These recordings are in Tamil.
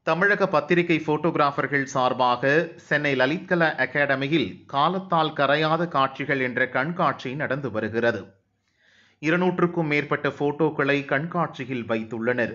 தமிழக பத்திரிகை போட்டோகிராஃபர்கள் சார்பாக சென்னை லலித்கலா அகாடமியில் காலத்தால் கரையாத காட்சிகள் என்ற கண்காட்சி நடந்து வருகிறது இருநூற்றுக்கும் மேற்பட்ட போட்டோக்களை கண்காட்சியில் வைத்துள்ளனர்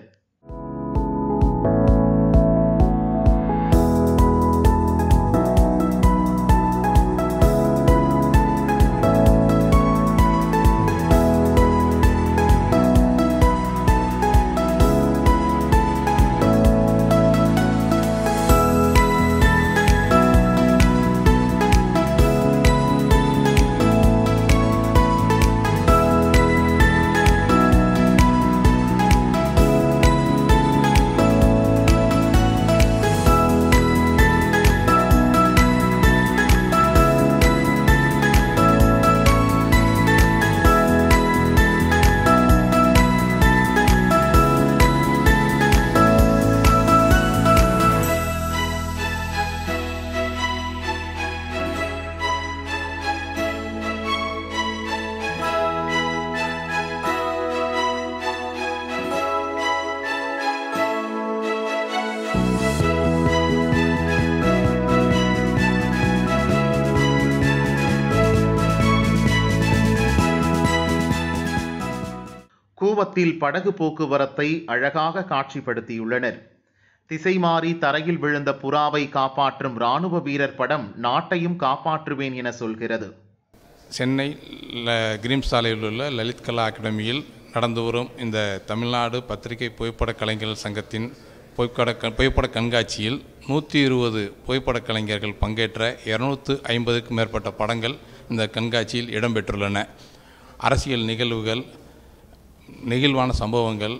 கூவத்தில் படகு போக்குவரத்தை அழகாக காட்சிப்படுத்தியுள்ளனர் திசை மாறி தரையில் விழுந்த புறாவை காப்பாற்றும் ராணுவ வீரர் படம் நாட்டையும் காப்பாற்றுவேன் என சொல்கிறது சென்னை ல கிரீம் சாலையில் உள்ள லலித் கலா அகாடமியில் நடந்து வரும் இந்த தமிழ்நாடு பத்திரிகை புகைப்பட கலைஞர்கள் சங்கத்தின் புகைப்பட க புகைப்பட கண்காட்சியில் நூற்றி இருபது புகைப்பட கலைஞர்கள் பங்கேற்ற இரநூத்து ஐம்பதுக்கும் மேற்பட்ட படங்கள் இந்த கண்காட்சியில் இடம்பெற்றுள்ளன அரசியல் நிகழ்வுகள் நெகிழ்வான சம்பவங்கள்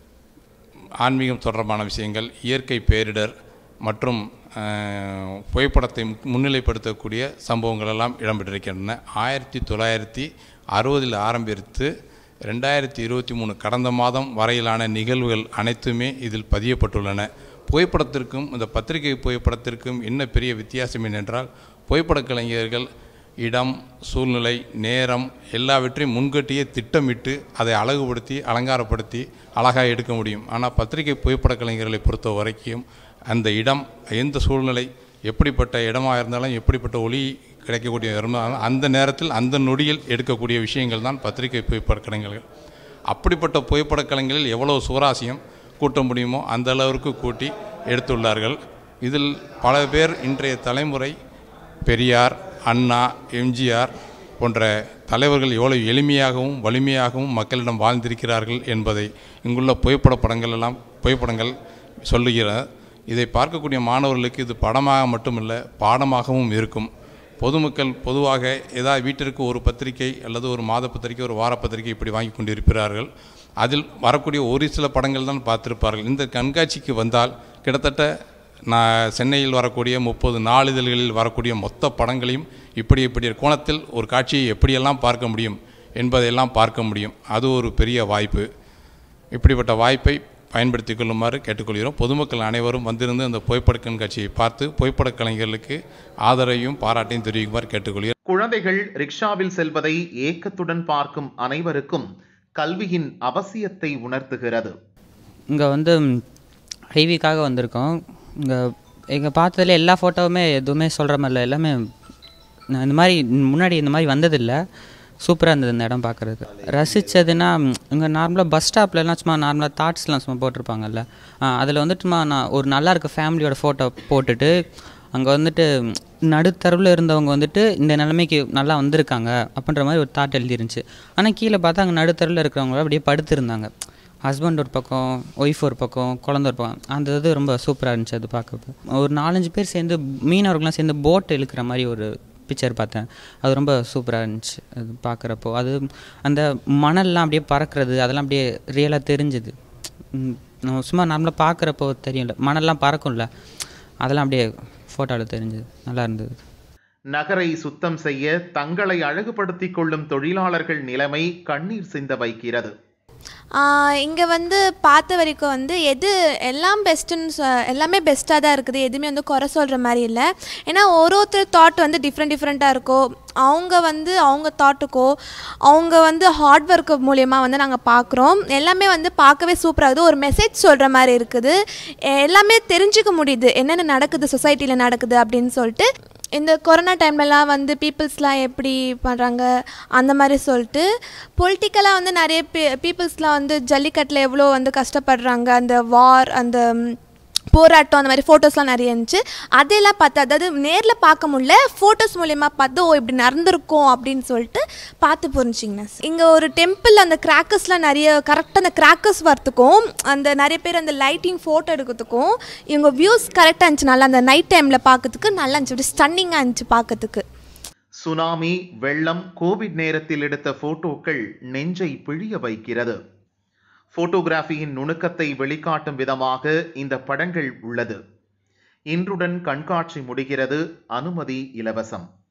ஆன்மீகம் தொடர்பான விஷயங்கள் இயற்கை பேரிடர் மற்றும் அஹ், புகைப்படத்தை முன்னிலைப்படுத்தக்கூடிய சம்பவங்கள் எல்லாம் இடம்பெற்றிருக்கின்றன ஆயிரத்தி தொள்ளாயிரத்தி அறுபதில் ஆரம்பித்து ரெண்டாயிரத்தி இருபத்தி மூணு கடந்த மாதம் வரையிலான நிகழ்வுகள் அனைத்துமே இதில் பதியப்பட்டுள்ளன புகைப்படத்திற்கும் இந்த பத்திரிகை புகைப்படத்திற்கும் என்ன பெரிய வித்தியாசம் என்னென்றால் புகைப்படக் கலைஞர்கள் இடம் சூழ்நிலை நேரம் எல்லாவற்றையும் முன்கட்டியே திட்டமிட்டு அதை அழகுபடுத்தி அலங்காரப்படுத்தி அழகாக எடுக்க முடியும் ஆனால் பத்திரிகை புகைப்பட கலைஞர்களை பொறுத்த வரைக்கும் அந்த இடம் எந்த சூழ்நிலை எப்படிப்பட்ட இடமாக இருந்தாலும் எப்படிப்பட்ட ஒளி கிடைக்கக்கூடிய இருந்தாலும் அந்த நேரத்தில் அந்த நொடியில் எடுக்கக்கூடிய விஷயங்கள் தான் பத்திரிகை புகைப்பட கலைஞர்கள் அப்படிப்பட்ட புகைப்பட கலைஞரில் எவ்வளவு சுவராசியம் கூட்ட முடியுமோ அந்த அளவிற்கு கூட்டி எடுத்துள்ளார்கள் இதில் பல பேர் இன்றைய தலைமுறை பெரியார் அண்ணா எம்ஜிஆர் போன்ற தலைவர்கள் எவ்வளவு எளிமையாகவும் வலிமையாகவும் மக்களிடம் வாழ்ந்திருக்கிறார்கள் என்பதை இங்குள்ள புகைப்பட படங்கள் எல்லாம் புகைப்படங்கள் சொல்லுகிற இதை பார்க்கக்கூடிய மாணவர்களுக்கு இது படமாக மட்டுமல்ல பாடமாகவும் இருக்கும் பொதுமக்கள் பொதுவாக ஏதாவது வீட்டிற்கு ஒரு பத்திரிகை அல்லது ஒரு மாத பத்திரிகை ஒரு வார பத்திரிகை இப்படி வாங்கி கொண்டிருக்கிறார்கள் அதில் வரக்கூடிய ஒரு சில படங்கள் தான் பார்த்திருப்பார்கள் இந்த கண்காட்சிக்கு வந்தால் கிட்டத்தட்ட நான் சென்னையில் வரக்கூடிய முப்பது நாளிதழ்களில் வரக்கூடிய மொத்த படங்களையும் இப்படி இப்படி கோணத்தில் ஒரு காட்சியை எப்படியெல்லாம் பார்க்க முடியும் என்பதையெல்லாம் பார்க்க முடியும் அது ஒரு பெரிய வாய்ப்பு இப்படிப்பட்ட வாய்ப்பை பயன்படுத்தி கொள்ளுமாறு கேட்டுக்கொள்கிறோம் பொதுமக்கள் அனைவரும் வந்திருந்து அந்த புகைப்பட கண்காட்சியை பார்த்து புகைப்பட கலைஞர்களுக்கு ஆதரவையும் பாராட்டையும் தெரிவிக்குமாறு கேட்டுக்கொள்கிறேன் குழந்தைகள் ரிக்ஷாவில் செல்வதை ஏக்கத்துடன் பார்க்கும் அனைவருக்கும் கல்வியின் அவசியத்தை உணர்த்துகிறது இங்கே வந்து ஐவிக்காக வந்திருக்கோம் இங்கே இங்கே பார்த்ததுல எல்லா ஃபோட்டோவுமே எதுவுமே சொல்கிற மாதிரி இல்லை எல்லாமே நான் இந்த மாதிரி முன்னாடி இந்த மாதிரி வந்ததில்லை சூப்பராக இருந்தது இந்த இடம் பார்க்குறது ரசித்ததுன்னா இங்கே நார்மலாக பஸ் ஸ்டாப்லலாம் சும்மா நார்மலாக தாட்ஸ்லாம் சும்மா போட்டிருப்பாங்கல்ல அதில் வந்துட்டு சும்மா நான் ஒரு நல்லா இருக்க ஃபேமிலியோட ஃபோட்டோ போட்டுட்டு அங்கே வந்துட்டு நடுத்தருவில் இருந்தவங்க வந்துட்டு இந்த நிலைமைக்கு நல்லா வந்திருக்காங்க அப்படின்ற மாதிரி ஒரு தாட் எழுதிருந்துச்சு ஆனால் கீழே பார்த்தா அங்கே நடுத்தருவில் இருக்கிறவங்க அப்படியே படுத்திருந்தாங்க ஹஸ்பண்ட் ஒரு பக்கம் ஒய்ஃப் ஒரு பக்கம் குழந்த ஒரு பக்கம் அந்த இது ரொம்ப சூப்பராக இருந்துச்சு அது பார்க்க ஒரு நாலஞ்சு பேர் சேர்ந்து மீனவர்கள்லாம் சேர்ந்து போட் இழுக்கிற மாதிரி ஒரு பிக்சர் பார்த்தேன் அது ரொம்ப சூப்பராக இருந்துச்சு அது பார்க்குறப்போ அது அந்த மணல்லாம் அப்படியே பறக்கிறது அதெல்லாம் அப்படியே ரியலாக தெரிஞ்சுது ம், நம்ம சும்மா நார்மலாக பார்க்குறப்போ தெரியும்ல மணல்லாம் பறக்கும்ல அதெல்லாம் அப்படியே ஃபோட்டோவில் தெரிஞ்சுது நல்லா இருந்தது நகரை சுத்தம் செய்ய தங்களை அழகுபடுத்திக் கொள்ளும் தொழிலாளர்கள் நிலைமை கண்ணீர் சிந்த வைக்கிறது இங்கே வந்து பார்த்த வரைக்கும் வந்து எது எல்லாம் பெஸ்ட்டுன்னு சொ எல்லாமே பெஸ்ட்டாக தான் இருக்குது எதுவுமே வந்து குறை சொல்கிற மாதிரி இல்லை ஏன்னா ஒரு ஒருத்தர் தாட் வந்து டிஃப்ரெண்ட் டிஃப்ரெண்ட்டாக இருக்கும் அவங்க வந்து அவங்க தாட்டுக்கோ அவங்க வந்து ஹார்ட் ஒர்க் மூலியமாக வந்து நாங்கள் பார்க்குறோம் எல்லாமே வந்து பார்க்கவே சூப்பராக இருக்குது ஒரு மெசேஜ் சொல்கிற மாதிரி இருக்குது எல்லாமே தெரிஞ்சுக்க முடியுது என்னென்ன நடக்குது சொசைட்டியில் நடக்குது அப்படின்னு சொல்லிட்டு இந்த கொரோனா டைம்லலாம் வந்து பீப்புள்ஸ்லாம் எப்படி பண்ணுறாங்க அந்த மாதிரி சொல்லிட்டு பொலிட்டிக்கலாக வந்து நிறைய பீ பீப்புள்ஸ்லாம் வந்து ஜல்லிக்கட்டில் எவ்வளோ வந்து கஷ்டப்படுறாங்க அந்த வார் அந்த ம், போராட்டம் அந்த மாதிரி ஃபோட்டோஸ்லாம் நிறைய இருந்துச்சு அதெல்லாம் பார்த்து அதாவது நேரில் பார்க்க முடியல ஃபோட்டோஸ் மூலயமா பார்த்து ஓ இப்படி நடந்திருக்கும் அப்படின்னு சொல்லிட்டு பார்த்து புரிஞ்சிங்கண்ணா இங்கே ஒரு டெம்பிள் அந்த கிராக்கர்ஸ்லாம் நிறைய கரெக்டாக அந்த கிராக்கர்ஸ் வரத்துக்கும் அந்த நிறைய பேர் அந்த லைட்டிங் ஃபோட்டோ எடுக்கிறதுக்கும் இவங்க வியூஸ் கரெக்டாக இருந்துச்சு நல்லா அந்த நைட் டைமில் பார்க்கறதுக்கு நல்லா இருந்துச்சு அப்படி ஸ்டன்னிங்காக இருந்துச்சு பார்க்கறதுக்கு சுனாமி வெள்ளம் கோவிட் நேரத்தில் எடுத்த போட்டோக்கள் நெஞ்சை பிழிய வைக்கிறது போட்டோகிராஃபியின் நுணுக்கத்தை வெளிக்காட்டும் விதமாக இந்த படங்கள் உள்ளது இன்றுடன் கண்காட்சி முடிகிறது அனுமதி இலவசம்